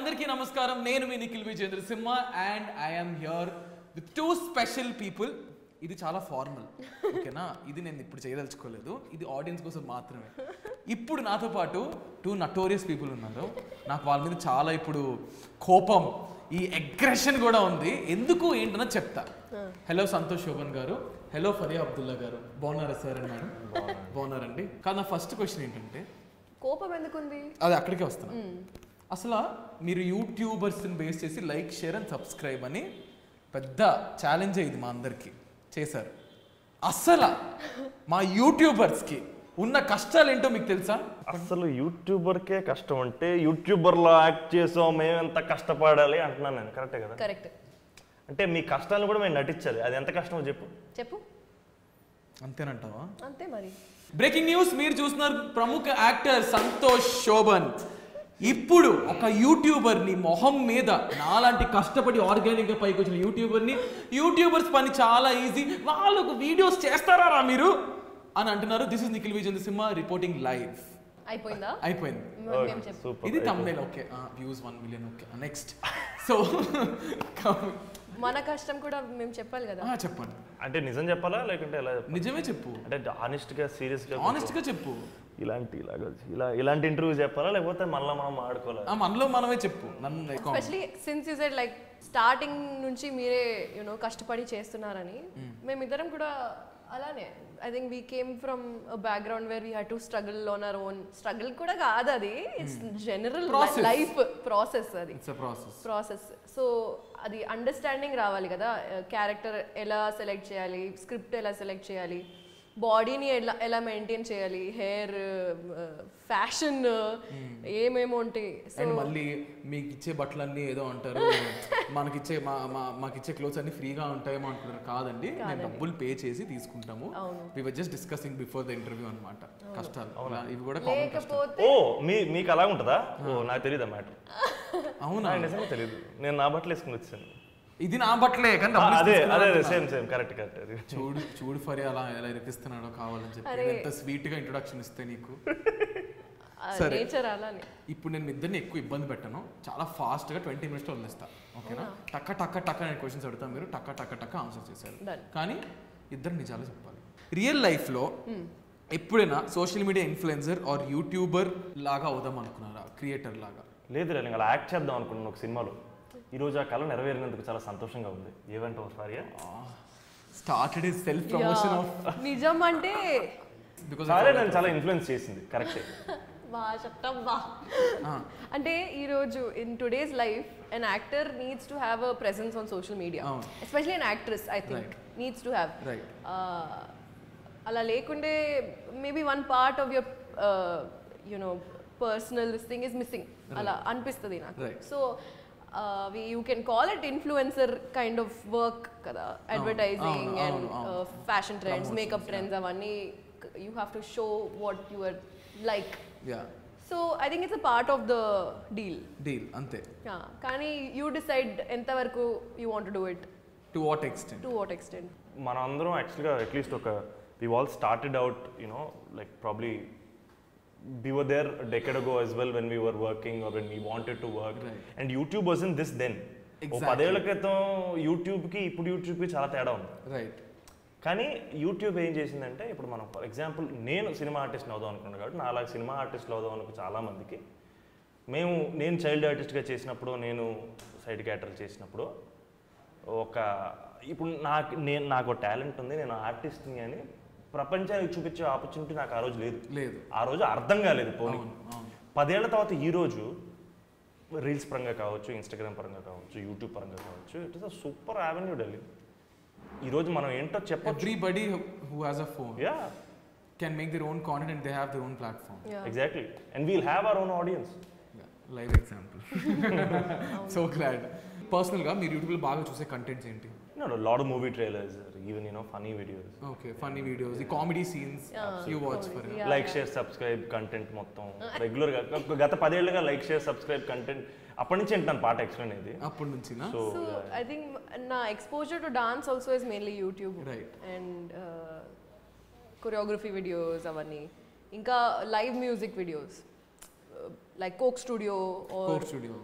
అందరికీ నమస్కారం నేను మీ Nikhil Vijendra Simha and I'm here with two special people ఇది చాలా ఫార్మల్ ఓకేనా ఇది నేను ఇప్పుడు చేయదలుచుకోలేదు ఇది ఆడియన్స్ కోసం మాత్రమే ఇప్పుడు నాతో పాటు టూ నటోరియస్ పీపుల్ ఉన్నారు నాకు వాళ్ళ మీద చాలా ఇప్పుడు కోపం ఈ అగ్రెషన్ కూడా ఉంది ఎందుకు ఏంటన్నా చెప్తా హలో సంతోష్ శోభన్ గారు హలో ఫరియా అబ్దుల్లా గారు బాగున్నారా సార్ అని మేడం బాగున్నారండి కానీ నా ఫస్ట్ క్వశ్చన్ ఏంటంటే కోపం ఎందుకుంది అది అక్కడికే వస్తున్నా అసలు మీరు యూట్యూబర్స్ని బేస్ చేసి లైక్ షేర్ అండ్ సబ్స్క్రైబ్ అని పెద్ద ఛాలెంజ్ ఇది మా అందరికి చేశారు అసలు మా యూట్యూబర్స్కి ఉన్న కష్టాలు ఏంటో మీకు తెలుసా అసలు యూట్యూబర్కే కష్టం అంటే యూట్యూబర్లో యాక్ట్ చేసాం మేము ఎంత కష్టపడాలి అంటున్నాను నేను కరెక్టే కదా కరెక్ట్ అంటే మీ కష్టాలను కూడా మేము నటించాలి అది ఎంత కష్టమో చెప్పు చెప్పు అంతేనంటావా అంతే మరి బ్రేకింగ్ న్యూస్ మీరు చూస్తున్నారు ప్రముఖ యాక్టర్ సంతోష్ శోభన్ ఇప్పుడు ఒక యూట్యూబర్ ని మొహం మీద నాలాంటి కష్టపడి ఆర్గానిక్ గా పైకి వచ్చిన యూట్యూబర్ ని యూట్యూబర్స్ పని చాలా ఈజీ వాళ్ళకు వీడియోస్ చేస్తారా రా మీరు అని అంటున్నారు this is Nikhil Vijay Simha reporting live అయిపోయిందా అయిపోయింది మ- మేము చెప్పు సూపర్ ఇది thumbnail okay views one million okay next so మన కష్టం కూడా మేము చెప్పాలి కదా చెప్పండి అంటే నిజం చెప్పాలా లేకుంటే ఎలా చెప్పాలి నిజమే చెప్పు అంటే honest గా సీరియస్ గా ఆనెస్ట్ గా చెప్పు ఇలాంటి ఇలాగ ఇలా ఇలాంటి ఇంటర్వ్యూ చెప్పాలా లేకపోతే మళ్ళీ మనం ఆడుకోవాలి ఆ, మనలో మనమే చెప్పు నన్ను especially since you said like starting నుంచి మీరే యూనో కష్టపడి చేస్తున్నారని మేమిద్దరం కూడా అలానే I think we came from background where we had to struggle on our own struggle కూడా కాదు అది it's general Process. Life process అది it's a process process so అది అండర్స్టాండింగ్ రావాలి కదా క్యారెక్టర్ ఎలా సెలెక్ట్ చేయాలి స్క్రిప్ట్ ఎలా సెలెక్ట్ చేయాలి బాడీని ఎలా ఎలా మెయింటైన్ చేయాలి హెయిర్ ఫ్యాషన్ ఏమేమో ఉంటాయి సో అండ్ మళ్ళీ మీకు ఇచ్చే బట్టలన్నీ ఏదో అంటారు మనకిచ్చే మా మా మాకిచ్చే క్లోత్స్ అన్ని ఫ్రీగా ఉంటాయేమో అంటున్నారు కాదండి మేము డబ్బులు పే చేసి తీసుకుంటాము we were just discussing before the interview అన్నమాట కష్టాలు ఇలా ఇవి కూడా కామన్ కష్టం లేకపోతే ఓ మీ మీకు అలా ఉంటుందా ఓ నాకు తెలియదు మ్యాటర్ అవునా నిజంగా తెలియదు నేను నా బట్టలు వేసుకుని వచ్చాను ఇది నా బట్టలే కానీ ఆ, డబ్బులు అదే ఇస్తున్నా అదే అంటున్నా. సేమ్ సేమ్ కరెక్ట్ కరెక్ట్ అది చూడు చూడు ఫరి అలా ఎలా ఇరికిస్తున్నాడో కావాలని చెప్పి నేను ఎంత స్వీట్ గా ఇంట్రొడక్షన్ ఇస్తే నీకు సరే. నేచర్ అలానే ఇప్పుడు నేను మీ ఇద్దరిని ఎక్కువ ఇబ్బంది పెట్టను చాలా ఫాస్ట్ గా ట్వంటీ మినిట్స్ వదిలేస్తా ఓకేనా టక్క టక్క టక్క నేను క్వశ్చన్స్ అడుగుతాను మీరు టక్క టక్క టక్క ఆన్సర్ చేశారు Done. కానీ ఇద్దరు నిజాలు చెప్పాలి రియల్ లైఫ్ లో ఎప్పుడైనా social media influencer or youtuber లాగా అవుదాం అనుకున్నారా క్రియేటర్ లాగా లేదు నేను అలా యాక్ట్ చేద్దాం అనుకున్నాను ఒక సినిమాలో ఈ రోజు ఆ కళ నెరవేరినందుకు చాలా సంతోషంగా ఉంది ఏమంటావు Faria started is self promotion of నిజం అంటే బికాస్ సారే నన్ను చాలా ఇన్ఫ్లుయెన్స్ చేసింది కరెక్టే బా చెప్తాం బా అంటే ఈరోజు in today's life an actor needs to have a presence on social media అవును. Especially an actress I think needs to have right అలా లేకుండే maybe one part of your you know personal this thing is missing అలా అనిపిస్తుంది నాకు Right. So you can call it influencer kind of work కదా advertising అవును, and అవును. Fashion trends makeup trends అవన్నీ you have to show what your like yeah so I think it's a part of the deal deal అంతే కానీ you decide ఎంతవరకు you want do it to what extent to what extent మనం అందరం యాక్చువల్గా at least ఒక we all started out you know like probably we were there a decade ago as well when we were working or when we wanted to work Right. and youtube wasn't this then oh Exactly. పదేళ్ల క్రితం యూట్యూబ్కి ఇప్పుడు యూట్యూబ్కి చాలా తేడా ఉంది right కానీ YouTube ఏం చేసిందంటే ఇప్పుడు మనం ఫర్ ఎగ్జాంపుల్ నేను సినిమా ఆర్టిస్ట్ని అవుదాం అనుకున్నాను కాబట్టి నా అలాగే సినిమా ఆర్టిస్ట్లు అవుదాం అనుకు చాలా మందికి మేము నేను చైల్డ్ ఆర్టిస్ట్గా చేసినప్పుడు నేను సైడ్ క్యాటర్ చేసినప్పుడు ఒక ఇప్పుడు నాకు నేను నాకు టాలెంట్ ఉంది నేను ఆర్టిస్ట్ని అని ప్రపంచానికి చూపించే ఆపర్చునిటీ నాకు ఆ రోజు లేదు లేదు ఆ రోజు అర్థం కాలేదు పోనీ అవును అవును పదేళ్ల తర్వాత ఈ రోజు రీల్స్ పరంగా కావచ్చు ఇన్స్టాగ్రామ్ పరంగా కావచ్చు యూట్యూబ్ పరంగా కావచ్చు it is a super avenue Delhi ఈ రోజు మనం ఏంటో చెప్పొచ్చు everybody who has a phone yeah can make their own content and they have their own platform. Exactly and we'll have our own audience Yeah, live example. so glad. పర్సనల్గా మీరు యూట్యూబ్లో బాగా చూసే కంటెంట్స్ ఏంటి నో లాడ్ movie trailers even you know funny videos okay funny videos ఈ comedy scenes you watch for Yeah, like share subscribe content మొత్తం రెగ్యులర్గా గత పదేళ్ళుగా లైక్ షేర్ సబ్స్క్రైబ్ కంటెంట్ అప్పటి నుంచి వింటాను పాట ఎక్స్ప్లెయిన్ ఇది అప్పటి నుంచినా సో సో ఐ థింక్ నా exposure to dance also is mainly YouTube Right. And choreography videos అవన్నీ ఇంకా live music videos like Coke Studio Coke Studio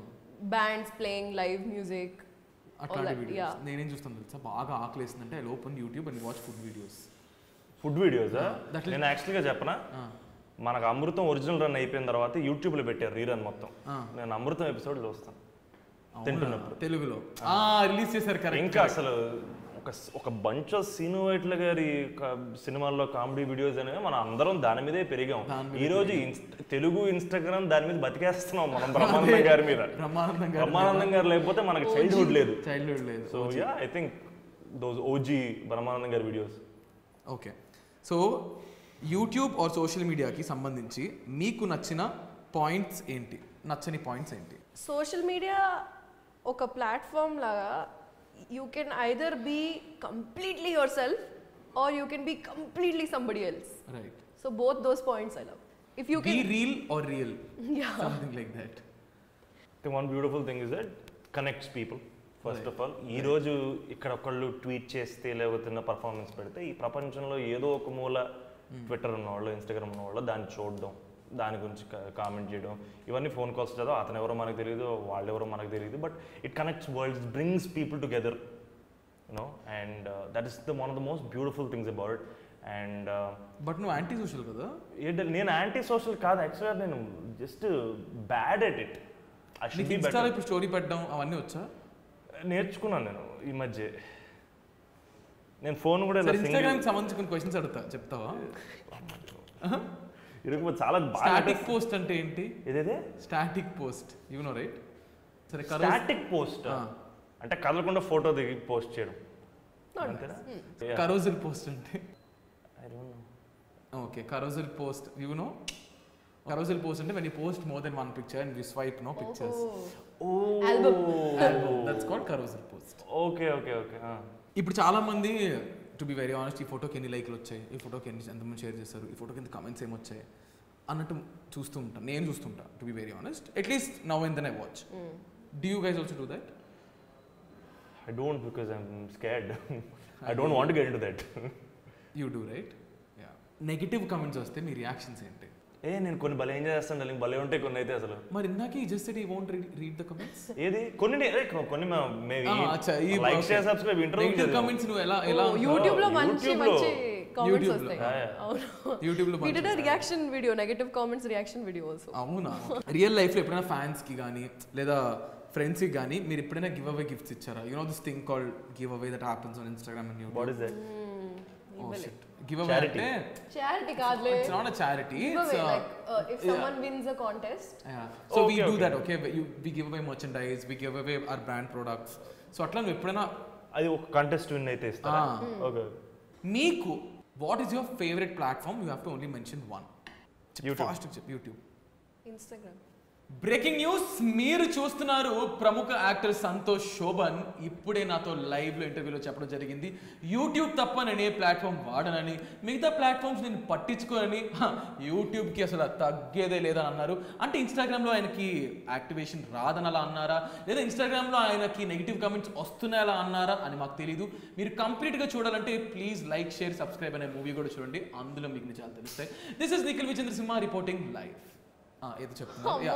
bands playing live music అట్లాంటి that, వీడియోస్ yeah. నేనేం చూస్తాను తెలుసా బాగా ఆకలేస్తుందంటే I open YouTube and watch food videos food videos that is- నేను యాక్చువల్గా చెప్పనా మనకు అమృతం ఒరిజినల్ రన్ అయిపోయిన తర్వాత యూట్యూబ్లో పెట్టారు రీరన్ మొత్తం నేను అమృతం ఎపిసోడ్ చూస్తాను తింటున్నప్పుడు తెలుగులో రిలీజ్ చేశారు కరెక్ట్ ఇంకా అసలు ఒక ఒక బంచ్ ఆఫ్ సీను వైట్ల గారి క- సినిమాల్లో కామెడీ వీడియోస్ అనేవి మనం అందరం దాని మీదే పెరిగాం దాని ఈ రోజు ఇన్స్ట్- తెలుగు ఇన్స్టాగ్రామ్ దాని మీద బతికేస్తున్నాం మనం బ్రహ్మానందం గారి మీద బ్రహ్మానందం గారు బ్రహ్మానందం గారు లేకపోతే మనకి చైల్డ్హుడ్ లేదు చైల్డ్హుడ్ లేదు so yeah I think those OG Brahmanandam గారి videos okay so YouTube or social మీడియాకి సంబంధించి మీకు నచ్చిన పాయింట్స్ ఏంటి నచ్చని పాయింట్స్ ఏంటి సోషల్ మీడియా ఒక ప్లాట్ఫామ్ లాగా you can either be completely your self or you can be completely somebody else right so both those points I love if you be can reel or real something like that the one beautiful thing is that connects people first of all ఈ రోజు ఇక్కడ ఒకళ్ళు tweet చేస్తే లేకపోతే performance పెడితే ఈ ప్రపంచంలో ఏదో ఒక మూల ట్విట్టర్ ఉన్నవాళ్ళు ఇన్స్టాగ్రామ్ ఉన్నవాళ్ళు దాన్ని చూడడం దాని గురించి కామెంట్ చేయడం ఇవన్నీ ఫోన్ కాల్స్ చదవ అతను ఎవరో మనకు తెలియదు వాళ్ళు ఎవరో మనకు తెలియదు but it connects worlds brings people together you know and that is the one of the most beautiful things about and but నువ్వు యాంటీ సోషల్ కదా ఏంటంటే నేను యాంటీ సోషల్ కాదు యాక్చువల్గా నేను just bad at it I should నీకు be ఇన్స్టాలో better ఇప్పుడు స్టోరీ పెట్టడం అవన్నీ వచ్చా నేర్చుకున్నాను నేను ఈ మధ్య నేను ఫోన్ కూడా ఇలా సరే single- ఇన్స్టాగ్రామ్ సంబంధించి కొన్ని క్వశ్చన్స్ అడుగుతా చెప్తావా ఇరుకు చాలా బాగా స్టాటిక్ పోస్ట్ అంటే ఏంటి ఏదైతే స్టాటిక్ పోస్ట్ యు నో రైట్ సరే కరోజ్ స్టాటిక్ పోస్ట్ ఆ. అంటే కదలకుండా ఫోటో దిగి పోస్ట్ చేయడం అంతేనా కరోజల్ పోస్ట్ అంటే I don't know. Okay carousel post you know carousel post అంటే when you post more than one picture and you swipe no pictures Album. That's called carousel post okay okay okay ఇప్పుడు చాలా మంది to be very honest ఈ ఫోటోకి ఎన్ని లైక్లు వచ్చాయి ఈ ఫోటోకి ఎన్ని ఎంతమంది షేర్ చేస్తారు ఈ ఫోటోకి ఎంత కమెంట్స్ ఏమొచ్చాయి అన్నట్టు చూస్తూ ఉంటాను నేను చూస్తుంటా to be very honest at least now in then I watch do you guys also do that I don't because I'm scared I don't want get in to that you do right negative comments వస్తే మీ reactions ఏంటి ఏ నేను కొన్ని భలే ఏం చేస్తాను darling భలే ఉంటాయి కొన్ని అయితే అసలు మరి ఇందాక ఈ జస్ట్ ఈ వోంట్ రీడ్ ద కమెంట్స్ ఏది కొన్ని నే- ఏ, కొన్ని మేబీ అచ్చా ఈ like share subscribe negative interview comments నువ్వు ఎలా ఎలా యూట్యూబ్ లో మంచి YouTube లో. మంచి కామెంట్స్ YouTube లో. వస్తాయి Yeah, yeah. అవును యూట్యూబ్ లో we did a reaction video negative comments reaction video also అవునా రియల్ లైఫ్ లో ఎప్పుడైనా ఫ్యాన్స్ కి కానీ లేదా ఫ్రెండ్స్ కి కానీ మీరు ఎప్పుడైనా గివ్ అవే గిఫ్ట్స్ ఇచ్చారా you know this thing called giveaway that happens on Instagram and what YouTube is that giveaway Charity. అంటే charity కాదులే it's not a charity Giveaway, like uh, if someone wins a contest so we Okay, do okay. That okay we give away merchandise we give away our brand products so అట్లా నువ్వు ఎప్పుడైనా అది ఒక contest win అయితే ఇస్తారా Ah. Okay మీకు what is your favourite platform you have to only mention one YouTube. Fast చెప్పు YouTube instagram breaking news మీరు చూస్తున్నారు ప్రముఖ యాక్టర్ సంతోష్ శోభన్ ఇప్పుడే నాతో లైవ్ లో ఇంటర్వ్యూలో చెప్పడం జరిగింది యూట్యూబ్ తప్ప నేను ఏ ప్లాట్ఫామ్ వాడనని మిగతా ప్లాట్ఫామ్స్ నేను పట్టించుకోనని హ, యూట్యూబ్కి అసలు తగ్గేదే లేదని అన్నారు అంటే ఇన్స్టాగ్రామ్లో ఆయనకి యాక్టివేషన్ రాదని అలా అన్నారా లేదా ఇన్స్టాగ్రామ్లో ఆయనకి నెగిటివ్ కమెంట్స్ వస్తున్నాయి అలా అన్నారా అని మాకు తెలియదు మీరు కంప్లీట్గా చూడాలంటే ప్లీజ్ లైక్ షేర్ సబ్స్క్రైబ్ అనే మూవీ కూడా చూడండి అందులో మీకు నిజాలు తెలుస్తాయి this is Nikhil Vichandra Simha reporting live ఏదో చెప్తున్నా Yeah.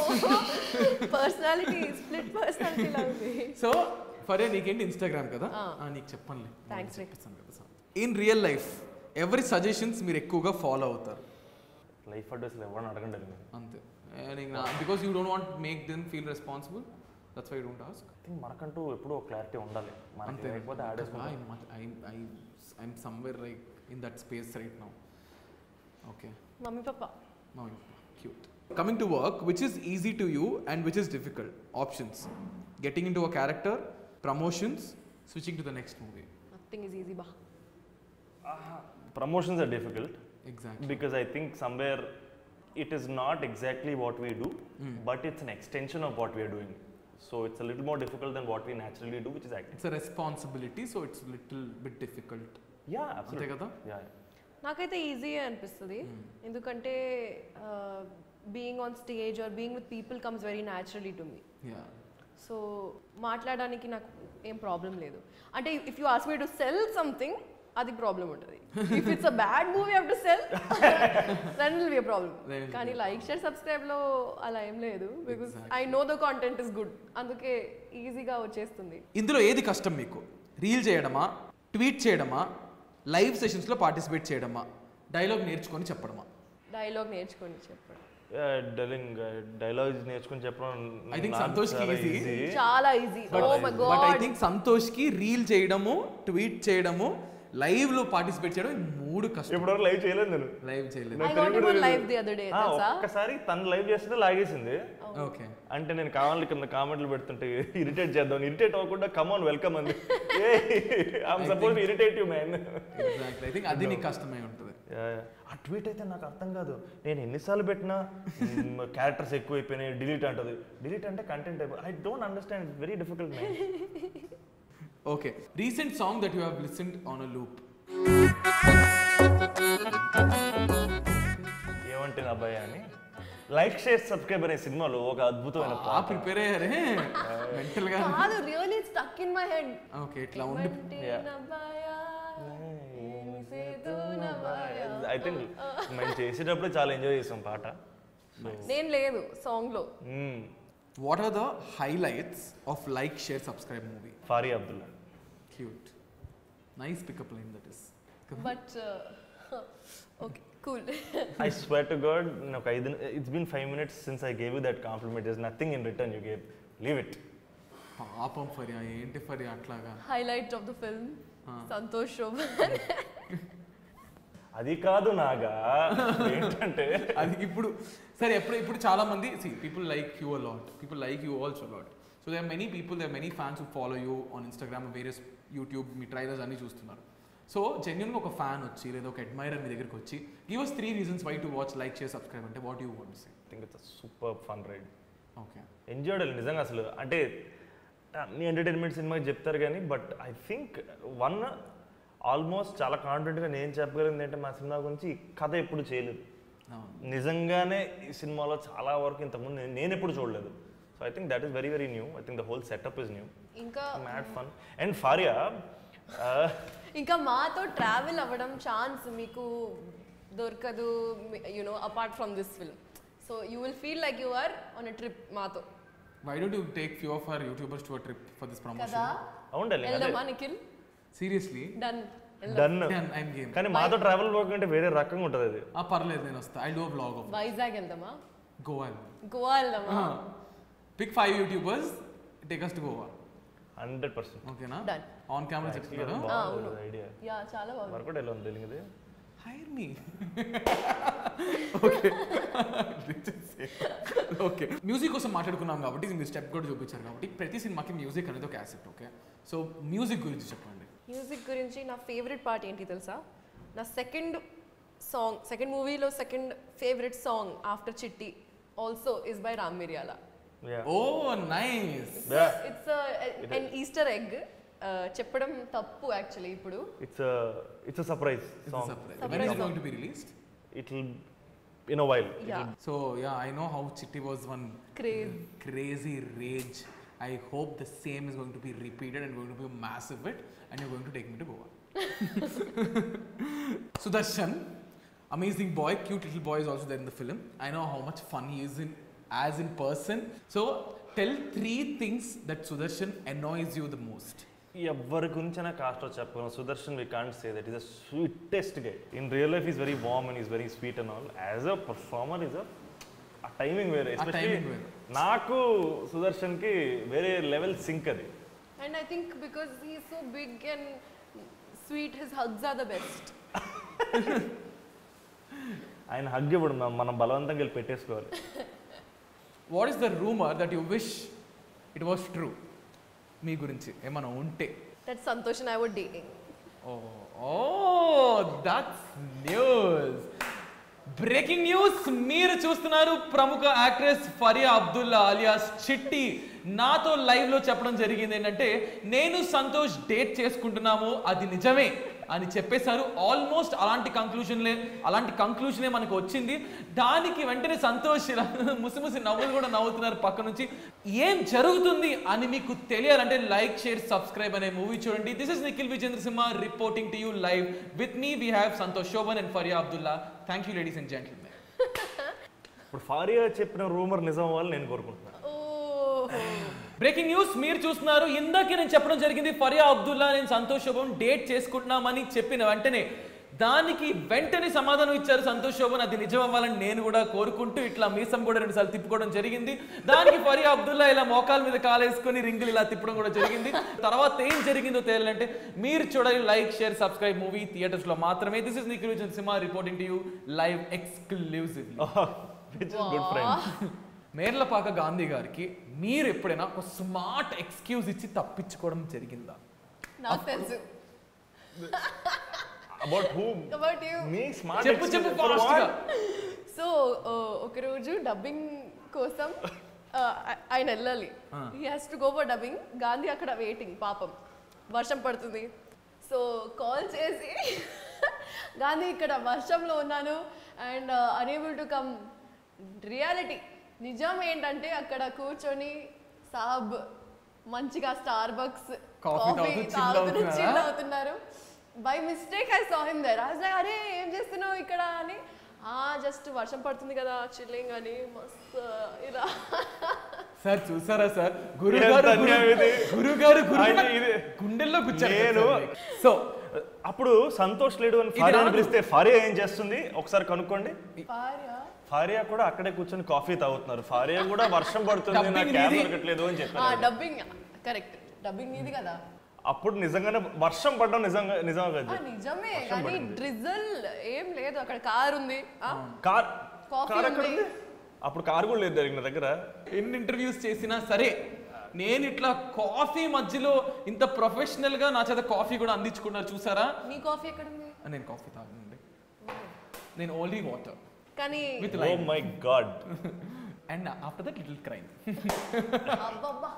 పర్సనాలిటీ స్ప్లిట్ పర్సనాలిటీ లా ఉంది సో ఫరే నీకేంటి ఇన్స్టాగ్రామ్ కదా ఆ. ఆ, నీకు చెప్పనులే Thanks, Rick. చెప్పిస్తాను కదా ఇన్ రియల్ లైఫ్ ఎవరి సజెషన్స్ మీరు ఎక్కువగా ఫాలో అవుతారు లైఫ్ అడ్రస్లు ఎవరిని అడగండి మీరు అంతే because you don't want make them feel responsible that's why don't ask I think మనకంటూ ఎప్పుడూ ఒక క్లారిటీ ఉండాలి మనకి అంతే లేకపోతే ఆడేసుకుంటాం I'm somewhere like in that space right now okay mummy పాప no cute coming to work which is easy to you and which is difficult options getting into a character promotions switching to the next movie nothing is easy బా promotions are difficult exact because I think somewhere it is not exactly what we do, Mm. but it's an extension of what we are doing. So it's a little more difficult than what we naturally do, which is acting. It's a responsibility so it's little bit difficult Yeah, అంతే absolutely. కదా Yeah. నాకైతే easy అనిపిస్తుంది ఎందుకంటే being on stage or being with people comes very naturally to me yeah so మాట్లాడడానికి నాకు ఏం problem లేదు అంటే if you ask me to sell something అది ప్రాబ్లం ఉంటుంది if it's a bad movie have to sell then will be a problem Then will కానీ like share subscribe లో అలా ఏం లేదు because I know the content is good అందుకే ఈజీగా వచ్చేస్తుంది ఇందులో ఏది కష్టం మీకు రీల్ చేయడమా ట్వీట్ చేయడమా లైవ్ సెషన్స్లో పార్టిసిపేట్ చేయడమా డైలాగ్ నేర్చుకొని చెప్పడమా డైలాగ్ నేర్చుకోండి చెప్పండి డలింగ్ డైలాగ్స్ నేర్చుకుని చెప్పడం I think నాకు సంతోష్కి చాలా easy. easy. చాలా easy oh my but I god think సంతోష్కి రీల్ చేయడము ట్వీట్ చేయడము లైవ్ లో పార్టిసిపేట్ చేయడం ఈ మూడు కష్టం ఇప్పటివరకు లైవ్ చేయలేదు నేను లైవ్ చేయలేదు I got your live the other day ఆ, తెలుసా ఒక్కసారి తను లైవ్ చేస్తే లాగేసింది ఓకే అంటే నేను కావాలి కింద కామెంట్లు పెడుతుంటే ఇరిటేట్ చేద్దాం ఇరిటేట్ అవ్వకుండా కమాన్ వెల్కమ్ అంది I'm suppose irritate you man exactly I think అది నీకు కష్టమై ఉంటుంది ఆ ట్వీట్ అయితే నాకు అర్థం కాదు నేను ఎన్నిసార్లు పెట్టినా క్యారెక్టర్స్ ఎక్కువైపోయినాయి డిలీట్ అంటది డిలీట్ అంటే కంటెంట్ అయిపోయి I don't understand very difficult man okay recent song that you have listened on a loop ఏమంటే నా అబ్బాయి అని లైక్ షేర్ సబ్స్క్రైబ్ అనే సినిమాలో ఒక అద్భుతమైన ఆ ప్రిపేర్ అయ్యారే మెంటల్ గా కాదు really stuck in my head okay ఇట్లా ఉండి ఐ థింక్ మేము చేసేటప్పుడు చాలా ఎంజాయ్ చేసాం పాట నేను లేదు సాంగ్ లో what are the highlights of like share subscribe movie Faria Abdullah cute nice pickup line that is but okay cool I swear to god నాకు ఐదు it's been five minutes since I gave you that compliment is nothing in return you gave leave it పాపం ఫరియా ఏంటి ఫరియా అట్లాగా highlight of the film Santosh Sobhan అది కాదు నాగా ఏంటంటే అది ఇప్పుడు సరే ఎప్పుడు ఇప్పుడు చాలా మంది see people like you a lot people like you also a lot so they many people they many fans who follow you on Instagram various YouTube మీ ట్రైలర్స్ అన్ని చూస్తున్నారు సో జెన్యున్గా ఒక ఫ్యాన్ వచ్చి లేదా ఒక అడ్మైరర్ మీ దగ్గరికి వచ్చి give us three reasons why to watch like share subscribe అంటే what you want say think it's super fun ride okay enjoy నిజంగా అసలు అంటే అన్ని ఎంటర్టైన్మెంట్ సినిమాకి చెప్తారు కానీ but I think one almost చాలా కాన్ఫిడెంట్గా నేను చెప్పగలిగింది ఏంటంటే మా సినిమా గురించి ఈ కథ ఎప్పుడు చేయలేదు నిజంగానే ఈ సినిమాలో చాలా వరకు ఇంతకుముందు నేను- నేను ఎప్పుడు చూడలేదు so I think that is very very new I think the whole setup is new ఇంకా మ్యాడ్ ఫన్ అండ్ ఫారియా ఇంకా మాతో ట్రావెల్ అవ్వడం ఛాన్స్ మీకు దొరకదు you know apart from this film so you will feel like you are on a trip మాతో why don't you take few of our YouTubers to a trip for this కదా promotion అవునండి వెళ్దామా Nikhil seriously done done I'm game కానీ మాతో travel work అంటే వేరే రకంగా ఉంటుంది అది ఆ పర్లేదు నేను వస్తా I do blog of Vizag వెళ్దామా గోవా గోవా వెళ్దామా pick five YouTubers take us to Goa hundred percent ఓకేనా Done. ఆన్ కెమెరా చెప్తున్నారు ఐడియా యా చాలా బాగుంది వర్కౌట్ ఎలా ఉంది తెలియదు hire me okay okay music కోసం మాట్లాడుకున్నాం కాబట్టి మీరు స్టెప్ కూడా చూపించారు కాబట్టి ప్రతి సినిమాకి మ్యూజిక్ అనేది ఒక యాసెట్ ఓకే సో మ్యూజిక్ గురించి చెప్పండి మ్యూజిక్ గురించి నా ఫేవరెట్ పార్ట్ ఏంటి తెలుసా నా సెకండ్ సాంగ్ సెకండ్ మూవీలో second favourite song after Chitti also is by Ram Miriyala ya oh nice Yeah. It's an Easter egg చెప్పడం తప్పు యాక్చువల్లీ ఇప్పుడు it's it's surprise song when is it going to be released it will in a while ya so yeah i know how chitti was one craze crazy rage i hope the same is going to be repeated and going to be a massive hit and you're going to take me to goa sudarshan amazing boy cute little boy is also there in the film i know how much fun he is in as in person so tell three things that sudarshan annoys you the most ఎవరి గురించి cast చెప్పగలను Sudarshan we can't say that is a sweetest guy in real life is very warm and is very sweet and all as a performer is ఆ timing వేరే ఆ especially timing వేరే. నాకు సుదర్శన్కి వేరే లెవెల్ సింక్ అది and I think because he so big and sweet his hugs are the best ఆయన hug ఇవ్వడం మనం- మనం బలవంతంగా వెళ్ళి పెట్టేసుకోవాలి what is the rumor that you wish it was true మీ గురించి ఏమైనా ఉంటే that Santosh and I would dating Oh, oh, that's news. Breaking news మీరు చూస్తున్నారు ప్రముఖ యాక్ట్రెస్ ఫరియా అబ్దుల్లా అలియాస్ చిట్టి నాతో లైవ్ లో చెప్పడం జరిగింది ఏంటంటే నేను సంతోష్ డేట్ చేసుకుంటున్నాము అది నిజమే అని చెప్పేశారు ఆల్మోస్ట్ అలాంటి కంక్లూజన్లే అలాంటి కంక్లూజనే మనకు వచ్చింది దానికి వెంటనే సంతోష్ ఇలా ముసిముసి నవ్వులు కూడా నవ్వుతున్నారు పక్క నుంచి ఏం జరుగుతుంది అని మీకు తెలియాలంటే లైక్ షేర్ సబ్స్క్రైబ్ అనే మూవీ చూడండి this is Nikhil Vijendra Simha reporting to you live with me we have Santosh Sobhan and Faria Abdullah thank you ladies and gentlemen ఇప్పుడు ఫారియా చెప్పిన రూమర్ నిజం అవ్వాలని నేను కోరుకుంటున్నాను ఓహో బ్రేకింగ్ న్యూస్ మీరు చూస్తున్నారు ఇందాకే నేను చెప్పడం జరిగింది ఫరియా అబ్దుల్లా నేను సంతోష్ శోభన్ డేట్ చేసుకుంటున్నామని చెప్పిన వెంటనే దానికి వెంటనే సమాధానం ఇచ్చారు సంతోష్ శోభన్ అది నిజం అవ్వాలని నేను కూడా కోరుకుంటూ ఇట్లా మీసం కూడా రెండు సార్లు తిప్పుకోవడం జరిగింది దానికి ఫరియా అబ్దుల్లా ఇలా మోకాల మీద కాలేసుకొని రింగులు ఇలా తిప్పడం కూడా జరిగింది తర్వాత ఏం జరిగిందో తేలాలంటే మీరు చూడాలి like share subscribe movie theatres లో మాత్రమే దిస్ ఇస్ నిఖిల్ సినిమా reporting to you live exclusive which is good friend Merlapaka Gandhi గారికి మీరు ఎప్పుడైనా ఒక స్మార్ట్ ఎక్స్క్యూజ్ ఇచ్చి తప్పించుకోవడం జరిగిందా నాకు తెలుసు అబౌట్ హూ అబౌట్ యూ మీ స్మార్ట్ చెప్పు చెప్పు ఫాస్ట్ గా సో ఒకరోజు డబ్బింగ్ కోసం uh, ఆ- ఆయన వెళ్ళాలి he has to go for dubbing Gandhi అక్కడ వెయిటింగ్ పాపం వర్షం పడుతుంది సో కాల్ చేసి గాంధీ ఇక్కడ వర్షంలో ఉన్నాను and unable to come reality నిజం ఏంటంటే అక్కడ కూర్చొని సాబ్ మంచిగా స్టార్ బక్స్ Coffee తాగుతూ chill అవుతున్నారా? చిల్ అవుతున్నారు by mistake I saw him there I అరే ఏం చేస్తున్నావు ఇక్కడ అని ఆ జస్ట్ వర్షం పడుతుంది కదా చిల్లింగ్ అని మస్తు ఇలా సార్ చూసారా సార్ గురుగారు ఎంత అన్యాయం ఇది. గురుగారు ఆయన ఇది- గుండెల్లో కూర్చారు నేను- సో అప్పుడు సంతోష్ లేడు అని ఇది ఫారియా రాదు. పిలిస్తే ఫారియా ఏం చేస్తుంది ఒకసారి కనుక్కోండి భార్య ఫారియా కూడా అక్కడే కూర్చొని కాఫీ తాగుతున్నారు ఫారియా కూడా వర్షం పడుతుంది నాకు Dubbing క్యాబ్ నీది. దొరకట్లేదు అని ఆ చెప్పాను డబ్బింగ్ కరెక్ట్ డబ్బింగ్ ఇది కదా అప్పుడు నిజంగానే వర్షం పడడం నిజంగా నిజం ఆ, కదా నిజమే కానీ డ్రిజల్ ఏం లేదు అక్కడ కార్ ఉంది ఆ, కార్ Coffee కార్ ఎక్కడ ఉంది. ఉంది అప్పుడు కార్ కూడా లేదు జరిగిన దగ్గర ఎన్ని ఇంటర్వ్యూస్ చేసినా సరే నేను ఇట్లా కాఫీ మధ్యలో ఇంత ప్రొఫెషనల్ గా నా చేత కాఫీ కూడా అందించుకున్నారు చూసారా నీ కాఫీ ఎక్కడ ఉంది నేను కాఫీ తాగనండి నేను ఓన్లీ వాటర్ కానీ with a lime my god and after that little crime అబ్బబ్బా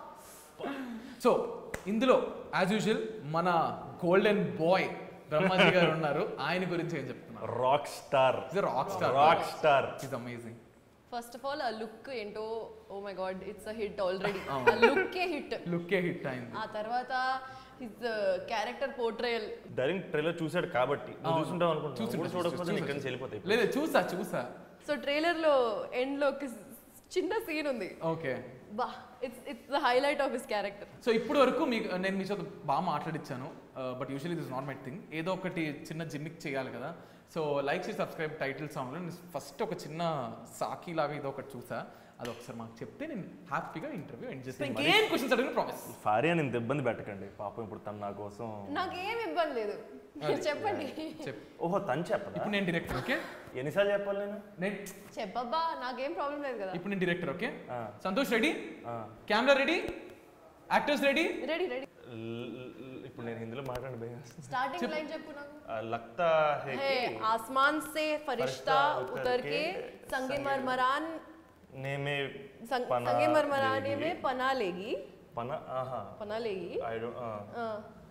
సో ఇందులో యాజ్ యూజువల్ మన గోల్డెన్ బాయ్ బ్రహ్మాజీ గారు ఉన్నారు ఆయన గురించి ఏం చెప్తున్నారు rock star rock star rock star is amazing first of all ఆ లుక్ ఏంటో oh my god it's a hit already అవును. ఆ లుక్కే హిట్ లుక్కే హిట్ అయింది ఆ తర్వాత his character portrayal direct trailer చూసాడు కాబట్టి నువ్వు అవును. చూసుంటావు అనుకుంటున్నా చూసుంటా, కూడా చూడకపోతే చూసా, ఇక్కడి నుంచి చూసా. వెళ్ళిపోతాయి లేదు చూసా చూసా సో ట్రైలర్ లో ఎండ్ లో ఒక చిన్న సీన్ ఉంది ఓకే బా it's it's the highlight of his character so ఇప్పుడు వరకు మీకు నేను మీ చేత బాగా మాట్లాడిచ్చాను but usually this not my thing ఏదో ఒకటి చిన్న జిమ్మిక్ చేయాలి కదా సో లైక్ చేసి సబ్స్క్రైబ్ టైటిల్ సాంగ్లో నేను ఫస్ట్ ఒక చిన్న సాకి లాగా ఇది ఒకటి చూసా అది ఒకసారి మాకు చెప్తే నేను హ్యాపీగా ఇంటర్వ్యూ ఎండ్ చేస్తాను ఇంకేం క్వశ్చన్స్ అడిగిన ప్రామిస్ ఫారియా ఇంత ఇబ్బంది పెట్టకండి పాపం ఇప్పుడు తను నా కోసం నాకు ఏం ఇబ్బంది లేదు మీరు చెప్పండి చెప్ ఓహో తను చెప్పదా ఇప్పుడు నేను డైరెక్టర్ ఓకే ఎన్నిసార్లు చెప్పాలి నేను నేను చెప్పబ్బా నాకేం ప్రాబ్లం లేదు కదా ఇప్పుడు నేను డైరెక్టర్ ఓకే ఆ. సంతోష్ రెడీ ఆ. Camera ready actors ready ready ready ల్- ల్- ఇప్పుడు నేను హిందీలో మాట్లాడి భయం వేస్తుంది. స్టార్టింగ్ లైన్ చెప్పు నాకు ఆ, లక్తా హే है కి आसमान से फरिश्ता फरिश्ता उतर उतर के के संगे संगे मरमरान నేమే संग, पना संगे मरमराने लेगी। में पना लेगी పన ఆహా पना लेगी ఐ డోంట్ अ,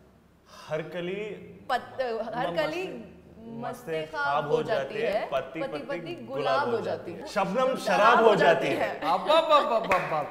हर कली पत, हर म- कली मस्ते मस्ते खाब हो जाती है पति पति पति गुलाब हो जाती है शबनम शराब हो जाती है అబ్బబ్బబ్బబ్బబ్బ.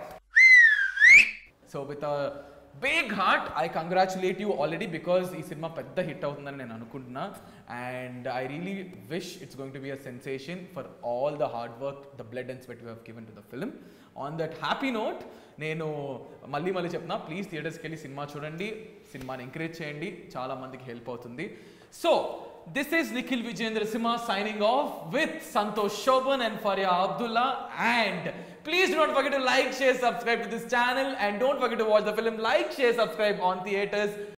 So with big heart I congratulate you already because ఈ సినిమా పెద్ద హిట్ అవుతుందని నేను అనుకుంటున్నా and I really wish it's going to be a sensation for all the hard work the blood and sweat you have given to the film on that happy note నేను మళ్ళీ మళ్ళీ చెప్తున్నా ప్లీజ్ థియేటర్స్కి వెళ్ళి cinema చూడండి సినిమాని encourage చేయండి చాలా మందికి హెల్ప్ అవుతుంది so this is Nikhil Vijendra Simha signing off with Santosh Sobhan and Faria Abdullah and please do not forget to like share subscribe to this channel and don't forget to watch the film like share subscribe on theaters